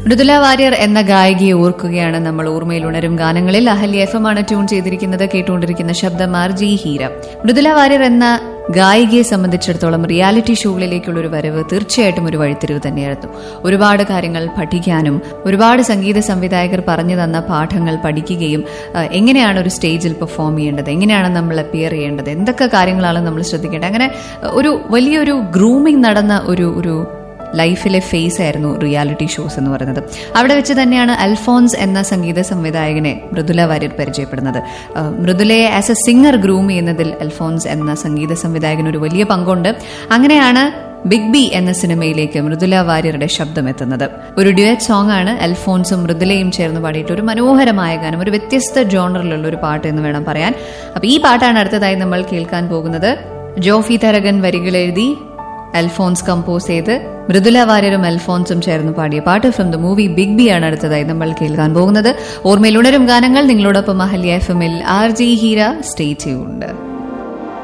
മൃദുല വാര്യർ എന്ന ഗായികയെ ഓർക്കുകയാണ് നമ്മൾ ഓർമ്മയിൽ ഉണരും ഗാനങ്ങളിൽ അഹല്യ എഫ് എം ആണ് ട്യൂൺ ചെയ്തിരിക്കുന്നത് കേട്ടുകൊണ്ടിരിക്കുന്ന ശബ്ദം ആർ ജി ഹീര മൃദുല വാര്യർ എന്ന ഗായികയെ സംബന്ധിച്ചിടത്തോളം റിയാലിറ്റി ഷോകളിലേക്കുള്ള ഒരു വരവ് തീർച്ചയായിട്ടും ഒരു വഴിത്തിരിവ് തന്നെയായിരുന്നു ഒരുപാട് കാര്യങ്ങൾ പഠിക്കാനും ഒരുപാട് സംഗീത സംവിധായകർ പറഞ്ഞു തന്ന പാഠങ്ങൾ പഠിക്കുകയും ആ, എങ്ങനെയാണ് ഒരു സ്റ്റേജിൽ പെർഫോം ചെയ്യേണ്ടത് എങ്ങനെയാണ് നമ്മൾ അപ്പിയർ ചെയ്യേണ്ടത് എന്തൊക്കെ കാര്യങ്ങളാണ് നമ്മൾ ശ്രദ്ധിക്കേണ്ടത് അങ്ങനെ ഒരു വലിയൊരു ഗ്രൂമിംഗ് നടന്ന ഒരു ഒരു ലൈഫിലെ ഫേസ് ആയിരുന്നു റിയാലിറ്റി ഷോസ് എന്ന് പറയുന്നത് അവിടെ വെച്ച് തന്നെയാണ് അൽഫോൺസ് എന്ന സംഗീത സംവിധായകനെ മൃദുല വാര്യർ പരിചയപ്പെടുന്നത് ആ, മൃദുലയെ ആസ് എ സിംഗർ ഗ്രൂം ചെയ്യുന്നതിൽ അൽഫോൺസ് എന്ന സംഗീത സംവിധായകന് ഒരു വലിയ പങ്കുണ്ട് അങ്ങനെയാണ് ബിഗ് ബി എന്ന സിനിമയിലേക്ക് മൃദുല വാര്യരുടെ ശബ്ദം എത്തുന്നത് ഒരു ഡ്യുവറ്റ് സോങ് ആണ് അൽഫോൺസും മൃദുലയും ചേർന്ന് പാടിയിട്ട് ഒരു മനോഹരമായ ഗാനം ഒരു വ്യത്യസ്ത ജോണറിലുള്ള ഒരു പാട്ട് എന്ന് വേണം പറയാൻ അപ്പൊ ഈ പാട്ടാണ് അടുത്തതായി നമ്മൾ കേൾക്കാൻ പോകുന്നത് ജോഫി തരകൻ വരികൾ എഴുതി അൽഫോൺസ് കമ്പോസ് ചെയ്ത് മൃദുല വാര്യരും അൽഫോൺസും ചേർന്ന് പാടിയ പാട്ട് from the movie Big B ആണ് അടുത്തതായി നമ്മൾ കേൾക്കാൻ പോകുന്നത് ഓർമ്മയിൽ ഉണരും ഗാനങ്ങൾ നിങ്ങളോടൊപ്പം അഹല്യ എഫ് എമ്മിൽ ആർ ജി ഹീര സ്റ്റേ ചെയ്യുന്നുണ്ട്